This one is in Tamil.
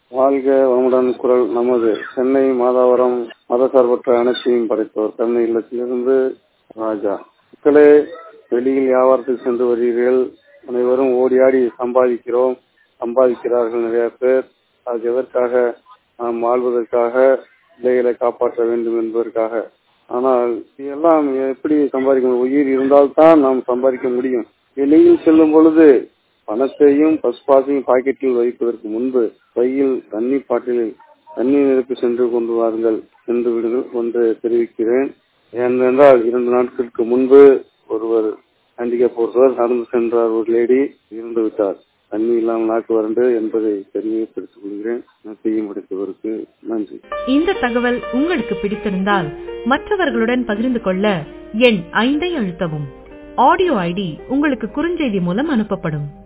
வாழ்க வளமுடன் குரல் நமது சென்னை மாதாவரம் மதசார்பற்ற அனைத்தையும் படைத்தவர் சென்னை இல்லத்திலிருந்து ராஜா மக்களே வெளியில் வியாபாரத்துக்கு சென்று வருகிறீர்கள் அனைவரும் ஓடி ஆடி சம்பாதிக்கிறோம் சம்பாதிக்கிறார்கள் நிறைய பேர் அது எதற்காக நாம் வாழ்வதற்காக பிள்ளைகளை காப்பாற்ற வேண்டும் என்பதற்காக ஆனால் எல்லாம் எப்படி சம்பாதிக்க முடியும் உயிர் இருந்தால்தான் நாம் சம்பாதிக்க முடியும் வெளியில் செல்லும் பொழுது பணத்தையும் பஸ்பாசையும் பாக்கெட்டில் வைப்பதற்கு முன்பு கையில் தண்ணி பாட்டிலில் தண்ணீர் நிரப்பி சென்று கொண்டு வாருங்கள் சென்று விடுங்கள் என்று தெரிவிக்கிறேன் ஏனென்றால் இரண்டு நாட்களுக்கு முன்பு ஒருவர் ஹேண்டிகேப் ஒருவர் நடந்து சென்றார் ஒரு லேடி இறந்து விட்டார் தண்ணி இல்லாமல் நாக்கு வறண்டு என்பதை தெரியப்படுத்திக் கொள்கிறேன் செய்யும் படித்தவருக்கு நன்றி இந்த தகவல் உங்களுக்கு பிடித்திருந்தால் மற்றவர்களுடன் பகிர்ந்து கொள்ள எண் ஐந்தை அழுத்தவும் ஆடியோ ஐடி உங்களுக்கு குறுஞ்செய்தி மூலம் அனுப்பப்படும்